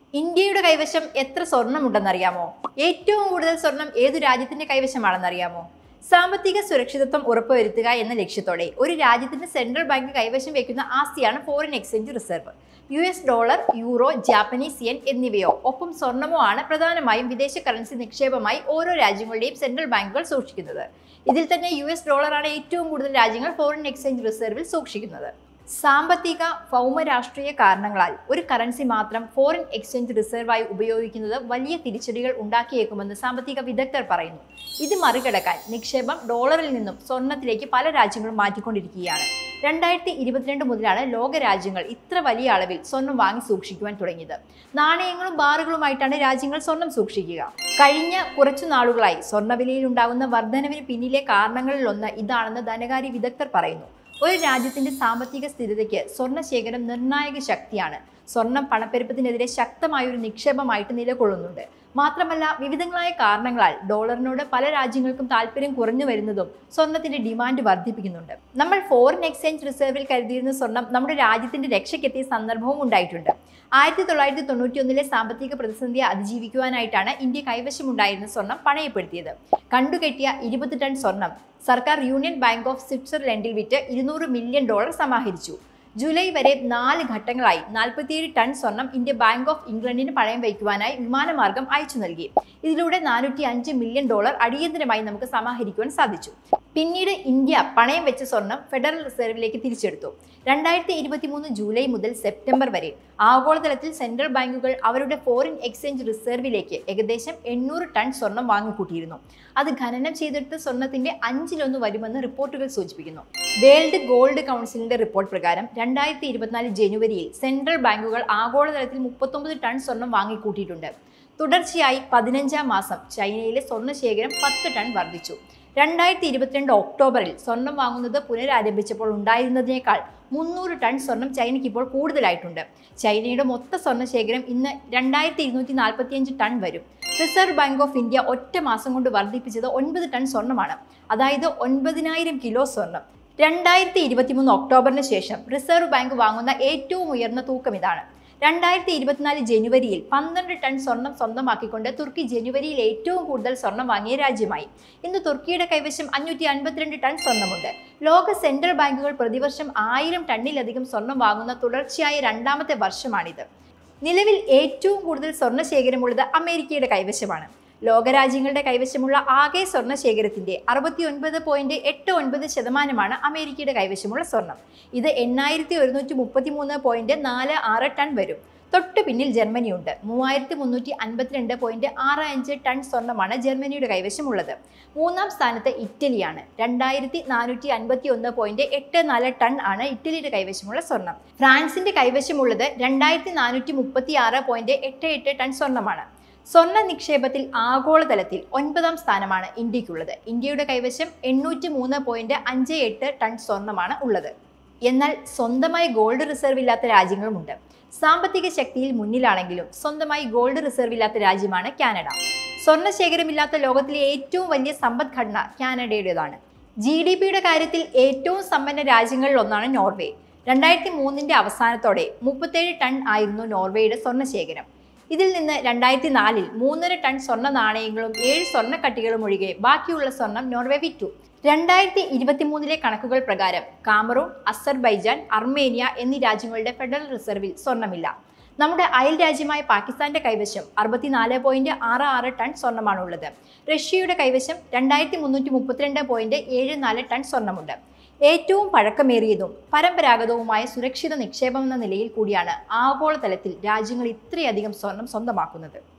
ഇന്ത്യയുടെ കൈവശം എത്ര സ്വർണ്ണമുണ്ടെന്നറിയാമോ ഏറ്റവും കൂടുതൽ സ്വർണം ഏതു രാജ്യത്തിന്റെ കൈവശമാണെന്നറിയാമോ സാമ്പത്തിക സുരക്ഷിതത്വം ഉറപ്പുവരുത്തുക എന്ന ലക്ഷ്യത്തോടെ ഒരു രാജ്യത്തിന്റെ സെൻട്രൽ ബാങ്ക് കൈവശം വയ്ക്കുന്ന ആസ്തിയാണ് foreign exchange reserve U S dollar euro Japanese yen എന്നിവയോ ഒപ്പം സ്വർണമോ ആണ് പ്രധാനമായും വിദേശ കറൻസി നിക്ഷേപമായി ഓരോ രാജ്യങ്ങളുടെയും സെൻട്രൽ ബാങ്കുകൾ സൂക്ഷിക്കുന്നത് ഇതിൽ തന്നെ യു എസ് ഡോളറാണ് ഏറ്റവും കൂടുതൽ രാജ്യങ്ങൾ ഫോറിൻ എക്സ്ചേഞ്ച് റിസർവിൽ സൂക്ഷിക്കുന്നത് സാമ്പത്തിക ഭൗമരാഷ്ട്രീയ കാരണങ്ങളാൽ ഒരു കറൻസി മാത്രം ഫോറിൻ എക്സ്ചേഞ്ച് റിസർവായി ഉപയോഗിക്കുന്നത് വലിയ തിരിച്ചടികൾ ഉണ്ടാക്കിയേക്കുമെന്ന് സാമ്പത്തിക വിദഗ്ധർ പറയുന്നു ഇത് മറികടക്കാൻ നിക്ഷേപം ഡോളറിൽ നിന്നും സ്വർണത്തിലേക്ക് പല രാജ്യങ്ങളും മാറ്റിക്കൊണ്ടിരിക്കുകയാണ് രണ്ടായിരത്തി ഇരുപത്തിരണ്ട് മുതലാണ് ലോക രാജ്യങ്ങൾ ഇത്ര വലിയ അളവിൽ സ്വർണം വാങ്ങി സൂക്ഷിക്കുവാൻ തുടങ്ങിയത് നാണയങ്ങളും ബാറുകളുമായിട്ടാണ് രാജ്യങ്ങൾ സ്വർണം സൂക്ഷിക്കുക കഴിഞ്ഞ കുറച്ചു നാളുകളായി സ്വർണ്ണവിലയിൽ ഉണ്ടാകുന്ന വർധനവിന് പിന്നിലെ കാരണങ്ങളിലൊന്ന് ഇതാണെന്ന് ധനകാര്യ വിദഗ്ധർ പറയുന്നു ഒരു രാജ്യത്തിന്റെ സാമ്പത്തിക സ്ഥിരതയ്ക്ക് സ്വർണ്ണ ശേഖരം നിർണായക ശക്തിയാണ് സ്വർണം പണപ്പെരുപ്പത്തിനെതിരെ ശക്തമായ ഒരു നിക്ഷേപമായിട്ട് നിലകൊള്ളുന്നുണ്ട് മാത്രമല്ല വിവിധങ്ങളായ കാരണങ്ങളാൽ ഡോളറിനോട് പല രാജ്യങ്ങൾക്കും താല്പര്യം കുറഞ്ഞു വരുന്നതും സ്വർണത്തിന്റെ ഡിമാൻഡ് വർദ്ധിപ്പിക്കുന്നുണ്ട് നമ്മൾ ഫോറിൻ എക്സ്ചേഞ്ച് റിസർവിൽ കരുതിയിരുന്ന സ്വർണം നമ്മുടെ രാജ്യത്തിന്റെ രക്ഷയ്ക്കെത്തിയ സന്ദർഭവും ഉണ്ടായിട്ടുണ്ട് ആയിരത്തി തൊള്ളായിരത്തി തൊണ്ണൂറ്റി ഒന്നിലെ സാമ്പത്തിക പ്രതിസന്ധിയെ അതിജീവിക്കുവാനായിട്ടാണ് ഇന്ത്യ കൈവശമുണ്ടായിരുന്ന സ്വർണം പണയപ്പെടുത്തിയത് കണ്ടുകെട്ടിയ ഇരുപത് ടൺ സ്വർണം സർക്കാർ യൂണിയൻ ബാങ്ക് ഓഫ് സ്വിറ്റ്സർലൻഡിൽ വിറ്റ് ഇരുന്നൂറ് മില്യൺ ഡോളർ സമാഹരിച്ചു ജൂലൈ വരെ നാല് ഘട്ടങ്ങളായി നാൽപ്പത്തിയേഴ് ടൺ സ്വർണം ഇന്ത്യ ബാങ്ക് ഓഫ് ഇംഗ്ലണ്ടിന് പണയം വയ്ക്കുവാനായി വിമാനമാർഗം അയച്ചു നൽകി ഇതിലൂടെ നാനൂറ്റി അഞ്ച് മില്യൺ ഡോളർ അടിയന്തരമായി നമുക്ക് സമാഹരിക്കുവാൻ സാധിച്ചു പിന്നീട് ഇന്ത്യ പണയം വെച്ച സ്വർണം ഫെഡറൽ റിസർവിലേക്ക് തിരിച്ചെടുത്തു രണ്ടായിരത്തി ഇരുപത്തി മൂന്ന് ജൂലൈ മുതൽ സെപ്റ്റംബർ വരെ ആഗോളതലത്തിൽ സെൻട്രൽ ബാങ്കുകൾ അവരുടെ ഫോറിൻ എക്സ്ചേഞ്ച് റിസർവിലേക്ക് ഏകദേശം എണ്ണൂറ് ടൺ സ്വർണം വാങ്ങിക്കൂട്ടിയിരുന്നു അത് ഖനനം ചെയ്തെടുത്ത സ്വർണത്തിന്റെ അഞ്ചിലൊന്ന് വരുമെന്ന് റിപ്പോർട്ടുകൾ സൂചിപ്പിക്കുന്നു വേൾഡ് ഗോൾഡ് കൗൺസിലിന്റെ റിപ്പോർട്ട് പ്രകാരം രണ്ടായിരത്തി ഇരുപത്തിനാല് ജനുവരിയിൽ സെൻട്രൽ ബാങ്കുകൾ ആഗോളതലത്തിൽ മുപ്പത്തൊമ്പത് ടൺ സ്വർണം വാങ്ങിക്കൂട്ടിയിട്ടുണ്ട് തുടർച്ചയായി പതിനഞ്ചാം മാസം ചൈനയിലെ സ്വർണ്ണ ശേഖരം പത്ത് ടൺ വർദ്ധിച്ചു രണ്ടായിരത്തി ഇരുപത്തിരണ്ട് ഒക്ടോബറിൽ സ്വർണം വാങ്ങുന്നത് പുനരാരംഭിച്ചപ്പോൾ ഉണ്ടായിരുന്നതിനേക്കാൾ മുന്നൂറ് ടൺ സ്വർണം ചൈനയ്ക്ക് ഇപ്പോൾ കൂടുതലായിട്ടുണ്ട് ചൈനയുടെ മൊത്ത സ്വർണ്ണ ശേഖരം ഇന്ന് രണ്ടായിരത്തി ഇരുന്നൂറ്റി നാൽപ്പത്തിയഞ്ച് ടൺ വരും റിസർവ് ബാങ്ക് ഓഫ് ഇന്ത്യ ഒറ്റ മാസം കൊണ്ട് വർദ്ധിപ്പിച്ചത് ഒൻപത് ടൺ സ്വർണ്ണമാണ് അതായത് ഒൻപതിനായിരം കിലോ സ്വർണം രണ്ടായിരത്തി ഇരുപത്തിമൂന്ന് ഒക്ടോബറിന് ശേഷം റിസർവ് ബാങ്ക് വാങ്ങുന്ന ഏറ്റവും ഉയർന്ന തൂക്കം ഇതാണ് രണ്ടായിരത്തി ഇരുപത്തിനാല് ജനുവരിയിൽ പന്ത്രണ്ട് ടൺ സ്വർണം സ്വന്തമാക്കിക്കൊണ്ട് തുർക്കി ജനുവരിയിൽ ഏറ്റവും കൂടുതൽ സ്വർണം വാങ്ങിയ രാജ്യമായി ഇന്ന് തുർക്കിയുടെ കൈവശം അഞ്ഞൂറ്റി അൻപത്തിരണ്ട് ടൺ സ്വർണമുണ്ട് ലോക സെൻട്രൽ ബാങ്കുകൾ പ്രതിവർഷം ആയിരം ടണ്ണിലധികം സ്വർണം വാങ്ങുന്ന തുടർച്ചയായ രണ്ടാമത്തെ വർഷമാണിത് നിലവിൽ ഏറ്റവും കൂടുതൽ സ്വർണ്ണ ശേഖരമുള്ളത് അമേരിക്കയുടെ കൈവശമാണ് ലോകരാജ്യങ്ങളുടെ കൈവശമുള്ള ആകെ സ്വർണ്ണ ശേഖരത്തിന്റെ അറുപത്തി ഒൻപത് പോയിന്റ് എട്ട് ഒൻപത് ശതമാനമാണ് അമേരിക്കയുടെ കൈവശമുള്ള സ്വർണം ഇത് എണ്ണായിരത്തി ഒരുന്നൂറ്റി മുപ്പത്തി മൂന്ന് പോയിന്റ് നാല് ആറ് ടൺ വരും തൊട്ടു പിന്നിൽ ജർമ്മനിയുണ്ട് മൂവായിരത്തി മുന്നൂറ്റി അൻപത്തിരണ്ട് പോയിന്റ് ആറ് അഞ്ച് ടൺ സ്വർണ്ണമാണ് ജർമ്മനിയുടെ കൈവശമുള്ളത് മൂന്നാം സ്ഥാനത്ത് ഇറ്റലിയാണ് രണ്ടായിരത്തി നാനൂറ്റി അൻപത്തി ഒന്ന് പോയിന്റ് എട്ട് നാല് ടൺ ആണ് ഇറ്റലിയുടെ കൈവശമുള്ള സ്വർണം ഫ്രാൻസിന്റെ കൈവശമുള്ളത് രണ്ടായിരത്തി നാനൂറ്റി മുപ്പത്തി ആറ് പോയിന്റ് എട്ട് എട്ട് ടൺ സ്വർണ്ണമാണ് സ്വർണ്ണ നിക്ഷേപത്തിൽ ആഗോളതലത്തിൽ ഒൻപതാം സ്ഥാനമാണ് ഇന്ത്യക്കുള്ളത് ഇന്ത്യയുടെ കൈവശം എണ്ണൂറ്റി മൂന്ന് പോയിന്റ് അഞ്ച് എട്ട് ടൺ സ്വർണ്ണമാണ് ഉള്ളത് എന്നാൽ സ്വന്തമായി ഗോൾഡ് റിസർവ് ഇല്ലാത്ത രാജ്യങ്ങളുമുണ്ട് സാമ്പത്തിക ശക്തിയിൽ മുന്നിലാണെങ്കിലും സ്വന്തമായി ഗോൾഡ് റിസർവ് ഇല്ലാത്ത രാജ്യമാണ് കാനഡ സ്വർണ്ണ ശേഖരമില്ലാത്ത ലോകത്തിലെ ഏറ്റവും വലിയ സമ്പദ്ഘടന കാനഡയുടേതാണ് ജി ഡി പിയുടെ കാര്യത്തിൽ ഏറ്റവും സമ്പന്ന രാജ്യങ്ങളിൽ ഒന്നാണ് നോർവേ രണ്ടായിരത്തി മൂന്നിന്റെ അവസാനത്തോടെ മുപ്പത്തേഴ് ടൺ ആയിരുന്നു നോർവേയുടെ സ്വർണ്ണ ശേഖരം ഇതിൽ നിന്ന് രണ്ടായിരത്തി നാലിൽ മൂന്നര ടൺ സ്വർണ്ണ നാണയങ്ങളും ഏഴ് സ്വർണ്ണക്കട്ടികളും ഒഴികെ ബാക്കിയുള്ള സ്വർണം നോർവേ വിറ്റു രണ്ടായിരത്തി ഇരുപത്തി മൂന്നിലെ കണക്കുകൾ പ്രകാരം കാമറൂൺ അസർബൈജാൻ അർമേനിയ എന്നീ രാജ്യങ്ങളുടെ ഫെഡറൽ റിസർവിൽ സ്വർണ്ണമില്ല നമ്മുടെ അയൽ രാജ്യമായ പാകിസ്ഥാന്റെ കൈവശം അറുപത്തിനാല് പോയിന്റ് ആറ് ആറ് ടൺ സ്വർണ്ണമാണുള്ളത് റഷ്യയുടെ കൈവശം രണ്ടായിരത്തി മുന്നൂറ്റി മുപ്പത്തിരണ്ട് പോയിന്റ് ഏഴ് നാല് ടൺ സ്വർണ്ണമുണ്ട് ഏറ്റവും പഴക്കമേറിയതും പരമ്പരാഗതവുമായ സുരക്ഷിത നിക്ഷേപം എന്ന നിലയിൽ കൂടിയാണ് ആഗോളതലത്തിൽ രാജ്യങ്ങൾ ഇത്രയധികം സ്വർണം സ്വന്തമാക്കുന്നത്